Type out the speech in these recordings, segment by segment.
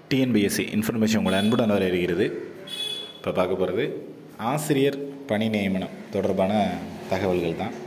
TNPSC information உங்களை அன்புடன் வர இருக்கிறது இப்போ பார்க்க போகிறது ஆசிரியர் பணி நியமனம் தொடர்பான தகவல்கள் தான்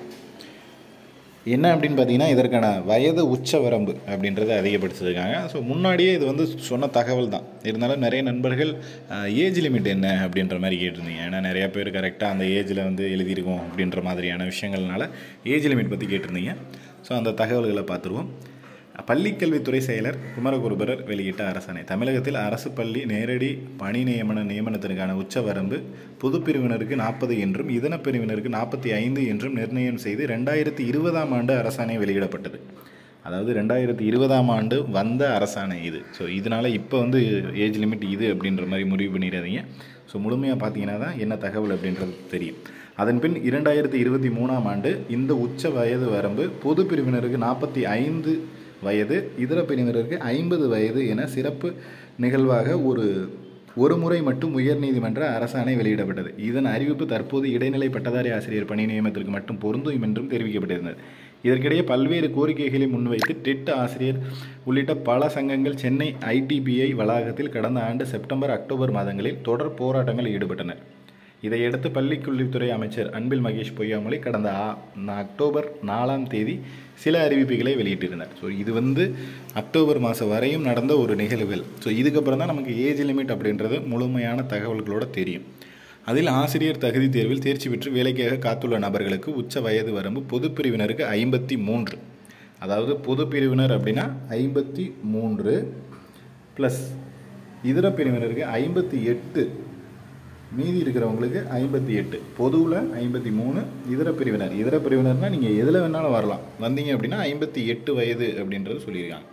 என்ன அப்படின்னு பார்த்தீங்கன்னா இதற்கான வயது உச்ச வரம்பு அப்படின்றத அதிகப்படுத்திருக்காங்க ஸோ முன்னாடியே இது வந்து சொன்ன தகவல் தான் இருந்தாலும் நிறைய நண்பர்கள் ஏஜ் லிமிட் என்ன அப்படின்ற மாதிரி கேட்டிருந்தீங்க ஏன்னா நிறையா பேர் கரெக்டாக அந்த ஏஜில் வந்து எழுதியிருக்கோம் அப்படின்ற மாதிரியான விஷயங்கள்னால ஏஜ் லிமிட் பற்றி கேட்டிருந்தீங்க ஸோ அந்த தகவல்களை பார்த்துருவோம் பள்ளிக்கல்வித்துறை செயலர் குமரகுருபரர் வெளியிட்ட அரசாணை தமிழகத்தில் அரசு பள்ளி நேரடி பணி நியமன நியமனத்திற்கான உச்சவரம்பு பொது பிரிவினருக்கு நாற்பது என்றும் இதர பிரிவினருக்கு நாற்பத்தி ஐந்து என்றும் நிர்ணயம் செய்து ரெண்டாயிரத்தி இருபதாம் ஆண்டு அரசாணை வெளியிடப்பட்டது அதாவது ரெண்டாயிரத்தி இருபதாம் ஆண்டு வந்த அரசாணை இது ஸோ இதனால் இப்போ வந்து ஏஜ் லிமிட் இது அப்படின்ற மாதிரி முடிவு பண்ணிடாதீங்க ஸோ முழுமையாக பார்த்தீங்கன்னா தான் என்ன தகவல் அப்படின்றது தெரியும் அதன் பின் இரண்டாயிரத்தி இருபத்தி மூணாம் ஆண்டு இந்த உச்ச வயது வரம்பு பொது பிரிவினருக்கு நாற்பத்தி ஐந்து வயது இதர பிரிவினருக்கு ஐம்பது வயது என சிறப்பு நிகழ்வாக ஒரு ஒரு முறை மட்டும் உயர்நீதிமன்ற அரசாணை வெளியிடப்பட்டது இதன் அறிவிப்பு தற்போது இடைநிலை பட்டதாரி ஆசிரியர் பணி நியமனத்திற்கு மட்டும் பொருந்தும் என்றும் தெரிவிக்கப்பட்டிருந்தது இதற்கிடையே பல்வேறு கோரிக்கைகளை முன்வைத்து டெட் ஆசிரியர் உள்ளிட்ட பல சங்கங்கள் சென்னை ஐடிபிஐ வளாகத்தில் கடந்த ஆண்டு செப்டம்பர் அக்டோபர் மாதங்களில் தொடர் போராட்டங்களில் ஈடுபட்டனர் இதையடுத்து பள்ளிக்கல்வித்துறை அமைச்சர் அன்பில் மகேஷ் பொய்யாமொழி கடந்த அக்டோபர் நாலாம் தேதி சில அறிவிப்புகளை வெளியிட்டிருந்தார் ஸோ இது வந்து அக்டோபர் மாதம் வரையும் நடந்த ஒரு நிகழ்வுகள் ஸோ இதுக்கப்புறம் தான் நமக்கு ஏஜ் லிமிட் அப்படின்றது முழுமையான தகவல்களோட தெரியும் அதில் ஆசிரியர் தகுதி தேர்வில் தேர்ச்சி பெற்று வேலைக்காக காத்துள்ள நபர்களுக்கு உச்ச வயது வரம்பு பொது பிரிவினருக்கு ஐம்பத்தி மூன்று அதாவது பொது பிரிவினர் அப்படின்னா ஐம்பத்தி மூன்று ப்ளஸ் இதர பிரிவினருக்கு ஐம்பத்தி எட்டு மீதி இருக்கிறவங்களுக்கு ஐம்பத்தி எட்டு பொதுவில் ஐம்பத்தி மூணு இதர பிரிவினர் இதர பிரிவினர்னால் நீங்கள் எதில் வேணாலும் வரலாம் வந்தீங்க அப்படின்னா ஐம்பத்தி எட்டு வயது அப்படின்றது சொல்லியிருக்காங்க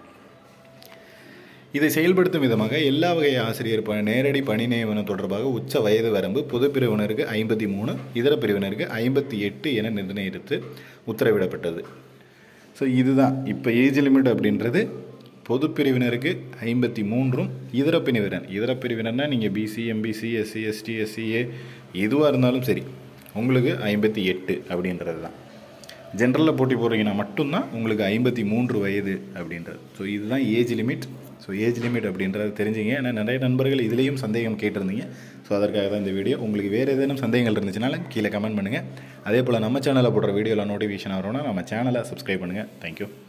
இதை செயல்படுத்தும் விதமாக எல்லா வகை ஆசிரியர் ப நேரடி பணி நியமனம் தொடர்பாக உச்ச வயது வரம்பு பொது பிரிவினருக்கு ஐம்பத்தி மூணு இதர பிரிவினருக்கு ஐம்பத்தி எட்டு என நிர்ணயித்து உத்தரவிடப்பட்டது ஸோ இதுதான் இப்போ ஏஜ் லிமிட் அப்படின்றது பொது பிரிவினருக்கு ஐம்பத்தி மூன்றும் இதர பிரிவினர் இதர பிரிவினர்னால் நீங்கள் BC MBC SC ST SCA எதுவாக இருந்தாலும் சரி உங்களுக்கு ஐம்பத்தி எட்டு அப்படின்றது தான் ஜென்ரலில் போட்டி போடுறீங்கன்னா மட்டும்தான் உங்களுக்கு ஐம்பத்தி மூன்று வயது அப்படின்றது ஸோ இதுதான் age limit so age limit அப்படின்றது தெரிஞ்சுங்க ஏன்னா நிறைய நண்பர்கள் இதுலேயும் சந்தேகம் கேட்டிருந்தீங்க ஸோ அதற்காக தான் இந்த வீடியோ உங்களுக்கு வேறு ஏதேனும் சந்தேகங்கள் இருந்துச்சுனாலும் கீழே கமெண்ட் பண்ணுங்கள் அதே போல் நம்ம சேனலில் போடுற வீடியோவில் நோட்டிஃபிகேஷன் வரணும்னா நம்ம சேனலை சப்ஸ்கிரைப் பண்ணுங்கள் தேங்க்யூ